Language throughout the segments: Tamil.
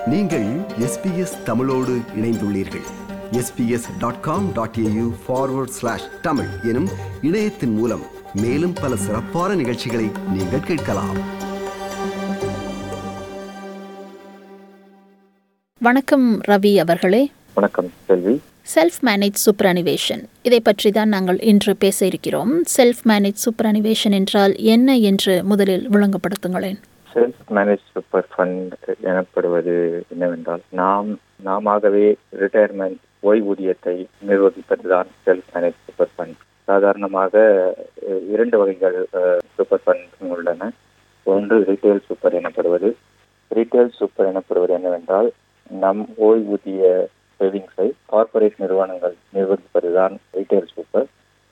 நீங்கள் எஸ்பிஎஸ் தமிழோடு இணைந்துள்ளீர்கள் SBS dot com dot AU forward slash Tamil எனும் இணையத்தின் மூலம் மேலும் பல சிறப்பான நிகழ்ச்சிகளை நீங்கள் கேட்கலாம் வணக்கம் ரவி அவர்களே வணக்கம் செல்வி செல்ஃப் மேனேஜ் சூப்பரனிவேஷன் இதை பற்றி தான் நாங்கள் இன்று பேச இருக்கிறோம் செல்ஃப் மேனேஜ் சூப்பரனிவேஷன் என்றால் என்ன என்று முதலில் விளங்கப்படுத்துங்களேன் செல்ஃப் மேனேஜ் சூப்பர் ஃபண்ட் எனப்படுவது என்னவென்றால் நாம் நாமவே ரிட்டையர்மெண்ட் ஓய்வூதியத்தை நிர்வகிப்பதுதான் செல்ஃப் மேனேஜ் சூப்பர் ஃபண்ட் சாதாரணமாக அஹ், இரண்டு வகைகள் சூப்பர் ஃபண்ட் உள்ளன ஒன்று ரீட்டைல் சூப்பர் எனப்படுவது ரீட்டைல் சூப்பர் எனப்படுவது என்னவென்றால் நம் ஓய்வூதிய சேவிங்ஸை கார்ப்பரேட் நிறுவனங்கள் நிர்வகிப்பதுதான் ரீட்டைல் சூப்பர்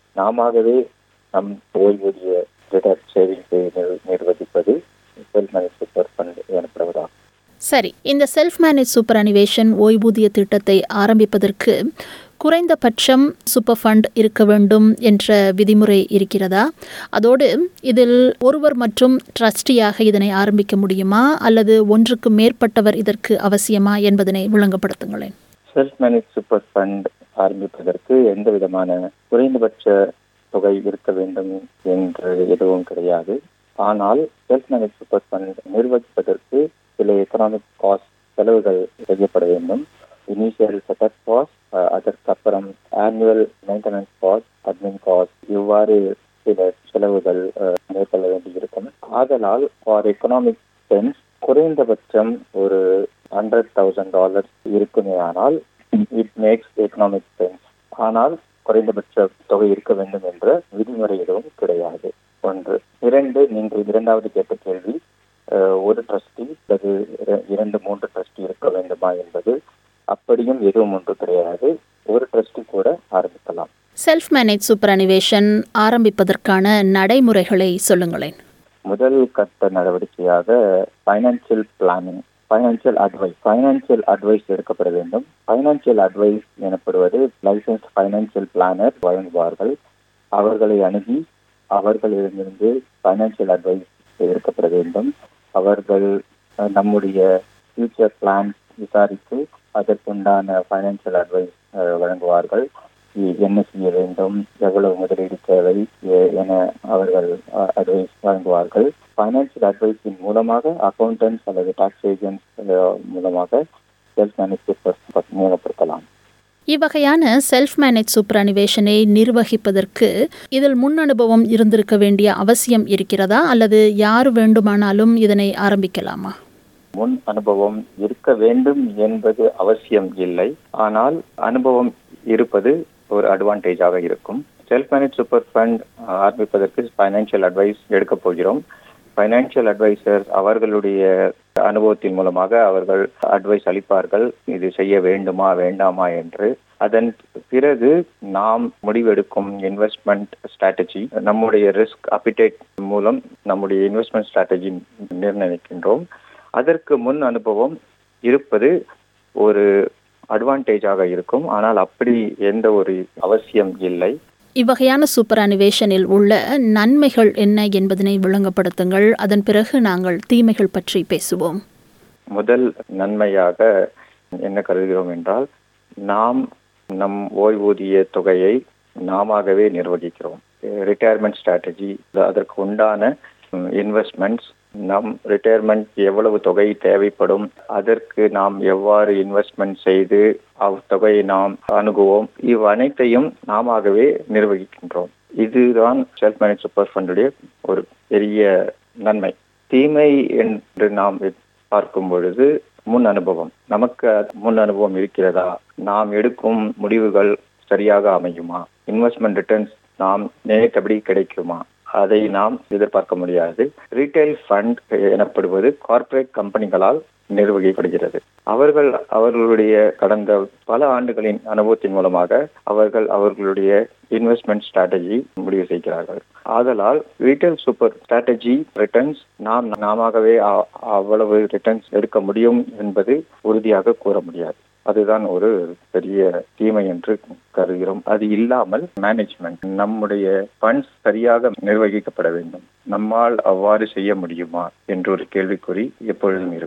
நாமவே நம் ஓய்வூதிய ரிட்டையர் சேவிங்ஸை நிர்- நிர்வகிப்பது செல்ஃப் மேனேஜ் சூப்பர் ஃபண்ட் எனப்படுவதாகும் சரி இந்த செல்ஃப் மேனேஜ் சூப்பரனிவேஷன் ஓய்வூதிய திட்டத்தை ஆரம்பிப்பதற்கு குறைந்தபட்சம் சூப்பர் ஃபண்ட் இருக்க வேண்டும் என்ற விதிமுறை இருக்கிறதா அதோடு இதில் ஒருவர் மற்றும் ட்ரஸ்டியாக இதனை ஆரம்பிக்க முடியுமா அல்லது ஒன்றுக்கு மேற்பட்டவர் இதற்கு அவசியமா என்பதனை விளங்கப்படுத்துங்களேன் செல்ஃப் மேனேஜ் சூப்பர் ஃபண்ட் ஆரம்பிப்பதற்கு எந்த விதமான குறைந்தபட்ச தொகை இருக்க வேண்டும் என்று எதுவும் கிடையாது ஆனால் செல்ஃப் மேனேஜ் சூப்பர் ஃபண்ட் நிர்வகிப்பதற்கு சில எக்கனாமிக் காஸ்ட் செலவுகள் செய்யப்பட வேண்டும் இனிஷியல் செட்டப் காஸ்ட் அதற்கப்புறம் annual maintenance cost admin cost இவ்வாறு சில செலவுகள் அஹ், மேற்கொள்ள வேண்டியிருக்கும் ஆதலால் ஃபார் எக்கனாமிக் சென்ஸ் குறைந்தபட்சம் ஒரு ஹண்ட்ரட் தௌசண்ட் டாலர்ஸ் இருக்குமேயானால் இட் மேக்ஸ் எக்கனாமிக் சென்ஸ் ஆனால் குறைந்தபட்ச தொகை இருக்க வேண்டும் என்ற விதிமுறை எதுவும் கிடையாது ஒன்று இரண்டு நீங்கள் இரண்டாவது கேட்ட கேள்வி அஹ், ஒரு ட்ரஸ்டி அல்லது இர- இரண்டு மூன்று ட்ரஸ்டி இருக்க வேண்டுமா என்பது அப்படியும் எதுவும் ஒன்று கிடையாது ஒரு ட்ரஸ்டி கூட ஆரம்பிக்கலாம் செல்ஃப் மேனேஜ் சூப்பரனிவேஷன் ஆரம்பிப்பதற்கான நடைமுறைகளை சொல்லுங்களேன் முதல் கட்ட நடவடிக்கையாக financial planning financial advice financial advice எடுக்கப்பட வேண்டும் ஃபைனான்சியல் அட்வைஸ் எனப்படுவது லைசன்ஸ் ஃபைனான்சியல் பிளானர் வழங்குவார்கள் அவர்களை அணுகி அவர்களிடமிருந்து ஃபைனான்சியல் அட்வைஸ் எடுக்கப்பட வேண்டும் அவர்கள் அஹ், நம்முடைய ஃபியூச்சர் பிளான் விசாரித்து அதற்குண்டான ஃபைனான்சியல் அட்வைஸ் வழங்குவார்கள் இ- என்ன செய்ய வேண்டும் எவ்வளவு முதலீடு தேவை எ- என அவர்கள் அட்வைஸ் வழங்குவார்கள் ஃபைனான்சியல் அட்வைஸின் மூலமாக அக்கௌண்டன்ஸ் அல்லது டாக்ஸ் ஏஜென்ட்ஸ் மூலமாக செல்ஃப் மேனேஜ் நியமப்படுத்தலாம் இவ்வகையான செல்ஃப் மேனேஜ் சூப்பரனிவேஷனை நிர்வகிப்பதற்கு இதில் முன் அனுபவம் இருந்திருக்க வேண்டிய அவசியம் இருக்கிறதா அல்லது யார் வேண்டுமானாலும் இதனை ஆரம்பிக்கலாமா முன் அனுபவம் இருக்க வேண்டும் என்பது அவசியம் இல்லை ஆனால் அனுபவம் இருப்பது ஒரு அட்வான்டேஜாக இருக்கும் செல்ஃப் மேனேஜ் சூப்பர் ஃபண்ட் ஆரம்பிப்பதற்கு ஃபைனான்சியல் அட்வைஸ் எடுக்கப் போகிறோம் ஃபைனான்சியல் அட்வைசர் அவர்களுடைய அனுபவத்தின் மூலமாக அவர்கள் அட்வைஸ் அளிப்பார்கள் இது செய்ய வேண்டுமா வேண்டாமா என்று அதன் பிறகு நாம் முடிவெடுக்கும் இன்வெஸ்ட்மெண்ட் ஸ்ட்ராட்டஜி நம்முடைய ரிஸ்க் அப்பிடேட் மூலம் நம்முடைய இன்வெஸ்ட்மெண்ட் ஸ்ட்ராட்டஜி நிர்ணயிக்கின்றோம் அதற்கு முன் அனுபவம் இருப்பது ஒரு அட்வான்டேஜாக இருக்கும் ஆனால் அப்படி எந்த ஒரு அவசியம் இல்லை இவ்வகையான சூப்பர் அனிவேஷனில் உள்ள நன்மைகள் என்ன என்பதனை விளங்கப்படுத்துங்கள் அதன் பிறகு நாங்கள் தீமைகள் பற்றி பேசுவோம் முதல் நன்மையாக என்ன கருதுகிறோம் என்றால் நாம் நம் ஓய்வூதிய தொகையை நாமவே நிர்வகிக்கிறோம் ரிட்டையர்மெண்ட் ஸ்ட்ராட்டஜி அதற்கு உண்டான இன்வெஸ்ட்மெண்ட்ஸ் நம் ரிட்டையர்மெண்ட் எவ்வளவு தொகை தேவைப்படும் அதற்கு நாம் எவ்வாறு இன்வெஸ்ட்மெண்ட் செய்து அத்தொகையை நாம் அணுகுவோம் இவ் அனைத்தையும் நாமவே நிர்வகிக்கின்றோம் இதுதான் செல்ஃப் மேனேஜ் சூப்பர் ஃபண்டுடைய ஒரு பெரிய நன்மை தீமை என்று நாம் பார்க்கும் பொழுது முன் அனுபவம் நமக்கு முன் அனுபவம் இருக்கிறதா நாம் எடுக்கும் முடிவுகள் சரியாக அமையுமா இன்வெஸ்ட்மெண்ட் ரிட்டர்ன்ஸ் நாம் நினைத்தபடி கிடைக்குமா அதை நாம் எதிர்பார்க்க முடியாது ரீட்டைல் ஃபண்ட் எனப்படுவது கார்ப்பரேட் கம்பெனிகளால் நிர்வகிக்கப்படுகிறது அவர்கள் அவர்களுடைய கடந்த பல ஆண்டுகளின் அனுபவத்தின் மூலமாக அவர்கள் அவர்களுடைய இன்வெஸ்ட்மெண்ட் ஸ்ட்ராட்டஜி முடிவு செய்கிறார்கள் ஆதலால் ரீட்டைல் சூப்பர் ஸ்ட்ராட்டஜி ரிட்டர்ன்ஸ் நாம் நாமவே அ- அவ்வளவு ரிட்டர்ன்ஸ் எடுக்க முடியும் என்பது உறுதியாக கூற முடியாது அதுதான் ஒரு பெரிய தீமை என்று கருதுகிறோம் அது இல்லாமல் மேனேஜ்மெண்ட் நம்முடைய ஃபண்ட்ஸ் சரியாக நிர்வகிக்கப்பட வேண்டும் நம்மால் அவ்வாறு செய்ய முடியுமா என்ற ஒரு கேள்விக்குறி எப்பொழுதும் இருக்கும்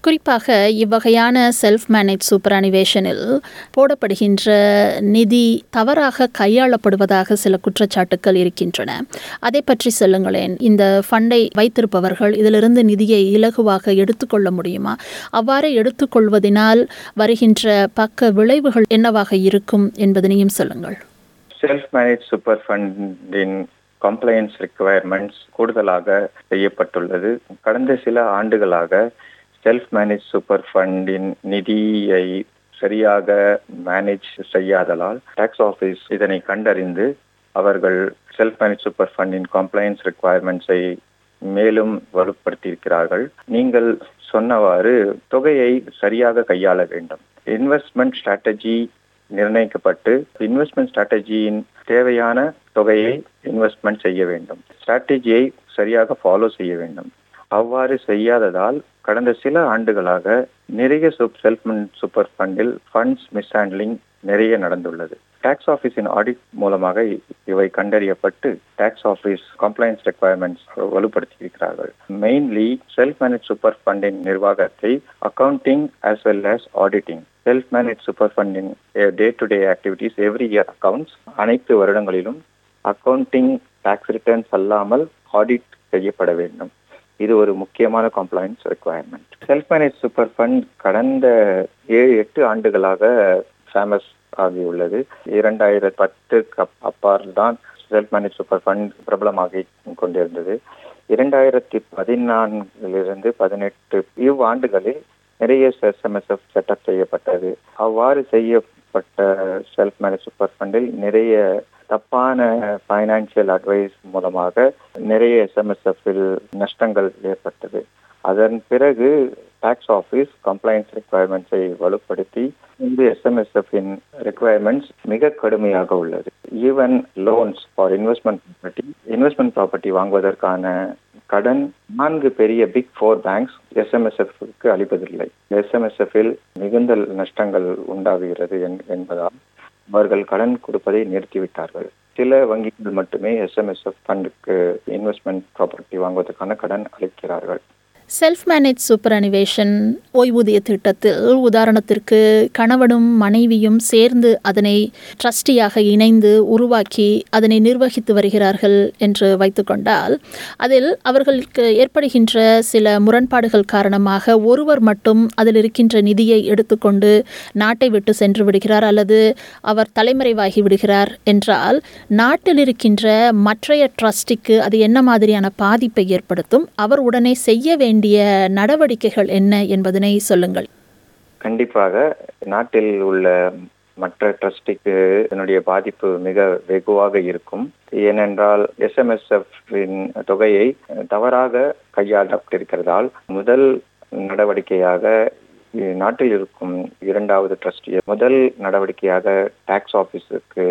குறிப்பாக இவ்வகையான செல்ஃப் மேனேஜ் சூப்பர் அனிவேஷனில் போடப்படுகின்ற நிதி தவறாக கையாளப்படுவதாக சில குற்றச்சாட்டுக்கள் இருக்கின்றன அதை பற்றி சொல்லுங்களேன் இந்த ஃபண்டை வைத்திருப்பவர்கள் இதிலிருந்து நிதியை இலகுவாக எடுத்துக்கொள்ள முடியுமா அவ்வாறு எடுத்துக்கொள்வதனால் வருகின்ற பக்க விளைவுகள் என்னவாக இருக்கும் என்பதனையும் சொல்லுங்கள் செல்ஃப் மேனேஜ் சூப்பர் ஃபண்டின் கம்ப்ளைன்ஸ் ரிக்குவயர்மெண்ட்ஸ் கூடுதலாக செய்யப்பட்டுள்ளது கடந்த சில ஆண்டுகளாக செல்ஃப் மேனேஜ் சூப்பர் ஃபண்டின் நிதியை சரியாக மேனேஜ் செய்யாதலால் டாக்ஸ் ஆஃபீஸ் இதனை கண்டறிந்து அவர்கள் செல்ஃப் மேனேஜ் சூப்பர் ஃபண்டின் கம்ப்ளைன்ஸ் ரிக்குவயர்மெண்ட்ஸை மேலும் வலுப்படுத்தியிருக்கிறார்கள் நீங்கள் சொன்னவாறு தொகையை சரியாக கையாள வேண்டும் இன்வெஸ்ட்மெண்ட் ஸ்ட்ராட்டஜி நிர்ணயிக்கப்பட்டு இன்வெஸ்ட்மெண்ட் ஸ்ட்ராட்டஜியின் தேவையான தொகையை இன்வெஸ்ட்மெண்ட் செய்ய வேண்டும் ஸ்ட்ராட்டஜியை சரியாக ஃபாலோ செய்ய வேண்டும் அவ்வாறு செய்யாததால் கடந்த சில ஆண்டுகளாக நிறைய செல்ஃப் சூப்பர் ஃபண்டில் ஃபண்ட்ஸ் மிஸ்ஹேண்ட்லிங் நிறைய நடந்துள்ளது டாக்ஸ் ஆபீஸின் ஆடிட் மூலமாக இவை கண்டறியப்பட்டு டாக்ஸ் ஆபீஸ் கம்ப்ளைன்ஸ் ரெக்குவயர்மெண்ட்ஸ் வலுப்படுத்தி இருக்கிறார்கள் மெயின்லி செல்ஃப் மேனேஜ் சூப்பர் ஃபண்டின் நிர்வாகத்தை accounting as well as auditing self manage super ஃபண்டின் day to day activities every year accounts அனைத்து வருடங்களிலும் அக்கவுண்டிங் டாக்ஸ் ரிட்டர்ன்ஸ் அல்லாமல் ஆடிட் செய்யப்பட வேண்டும் இது ஒரு முக்கியமான compliance requirement self manage super fund கடந்த ஏழு எட்டு ஆண்டுகளாக ஃபேமஸ் ஆகியுள்ளது இரண்டாயிரத்தி பத்துக்கு அப்பால் தான் செல்ஃப் மேனேஜ் சூப்பர் ஃபண்ட் பிரபலமாகி கொண்டிருந்தது இரண்டாயிரத்தி பதினான்கிலிருந்து பதினெட்டு இவ்வாண்டுகளில் நிறைய எஸ்எம்எஸ்எஃப் செட்டப் செய்யப்பட்டது அவ்வாறு செய்யப்பட்ட செல்ஃப் மேனேஜ் சூப்பர் ஃபண்டில் நிறைய தப்பான ஃபைனான்சியல் அட்வைஸ் மூலமாக நிறைய எஸ்எம்எஸ்எஃபில் நஷ்டங்கள் ஏற்பட்டது அதன் பிறகு டாக்ஸ் ஆஃபீஸ் கம்ப்ளைன்ஸ் ரெக்குவயர்மெண்ட்ஸை வலுப்படுத்தி இந்த எஸ்எம்எஸ்எஃபின் ரெக்குவயர்மெண்ட்ஸ் மிக கடுமையாக உள்ளது even loans for investment property investment property வாங்குவதற்கான கடன் நான்கு பெரிய பிக் ஃபோர் பேங்க்ஸ் எஸ்எம்எஸ்எஃப்க்கு அளிப்பதில்லை எஸ்எம்எஸ்எஃபில் மிகுந்த நஷ்டங்கள் உண்டாகுகிறது என்பதால் அவர்கள் கடன் கொடுப்பதை நிறுத்திவிட்டார்கள் சில வங்கிகள் மட்டுமே எஸ்எம்எஸ்எஃப் ஃபண்டுக்கு இன்வெஸ்ட்மெண்ட் ப்ராப்பர்ட்டி வாங்குவதற்கான கடன் அளிக்கிறார்கள் செல்ஃப் மேனேஜ் சூப்பர் அனிவேஷன் ஓய்வூதிய திட்டத்தில் உதாரணத்திற்கு கணவனும் மனைவியும் சேர்ந்து அதனை ட்ரஸ்டியாக இணைந்து உருவாக்கி அதனை நிர்வகித்து வருகிறார்கள் என்று வைத்துக்கொண்டால் அதில் அவர்களுக்கு ஏற்படுகின்ற சில முரண்பாடுகள் காரணமாக ஒருவர் மட்டும் அதில் இருக்கின்ற நிதியை எடுத்துக்கொண்டு நாட்டை விட்டு சென்று விடுகிறார் அல்லது அவர் தலைமறைவாகி விடுகிறார் என்றால் நாட்டில் இருக்கின்ற மற்றைய ட்ரஸ்டிக்கு அது என்ன மாதிரியான பாதிப்பை ஏற்படுத்தும் அவர் உடனே செய்ய வேண்டிய வேண்டிய நடவடிக்கைகள் என்ன என்பதனை சொல்லுங்கள் கண்டிப்பாக நாட்டில் உள்ள மற்ற ட்ரஸ்டிக்கு இதனுடைய பாதிப்பு மிக வெகுவாக இருக்கும் ஏனென்றால் எஸ்எம்எஸ்எஃபின் தொகையை தவறாக கையாளப்பட்டிருக்கிறதால் முதல் நடவடிக்கையாக நாட்டில் இருக்கும் இரண்டாவது ட்ரஸ்டி முதல் நடவடிக்கையாக டாக்ஸ் ஆபீஸுக்கு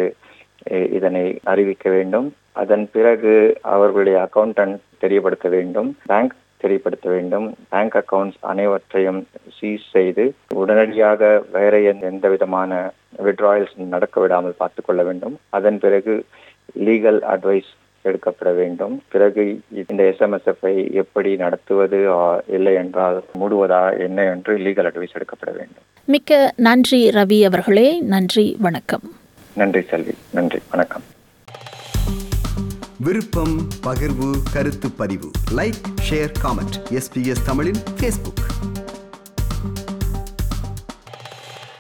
இதனை அறிவிக்க வேண்டும் அதன் பிறகு அவர்களுடைய அக்கௌண்டன்ட் தெரியப்படுத்த வேண்டும் பேங்க் தெரியப்படுத்த வேண்டும் பேங்க் அக்கவுண்ட்ஸ் அனைவற்றையும் சீஸ் செய்து உடனடியாக வேற எந்த விதமான விட்ராயல்ஸ் நடக்க விடாமல் பார்த்துக் கொள்ள வேண்டும் அதன் பிறகு லீகல் அட்வைஸ் எடுக்கப்பட வேண்டும் பிறகு இந்த எஸ்எம்எஸ்எஃப்ஐ எப்படி நடத்துவது இல்லை என்றால் மூடுவதா என்ன என்று லீகல் அட்வைஸ் எடுக்கப்பட வேண்டும் மிக்க நன்றி ரவி அவர்களே நன்றி வணக்கம் நன்றி செல்வி நன்றி வணக்கம் விருப்பம் பகிர்வு கருத்து பதிவு லைக் ஷேர் காமெண்ட் எஸ்பிஎஸ் தமிழின் ஃபேஸ்புக்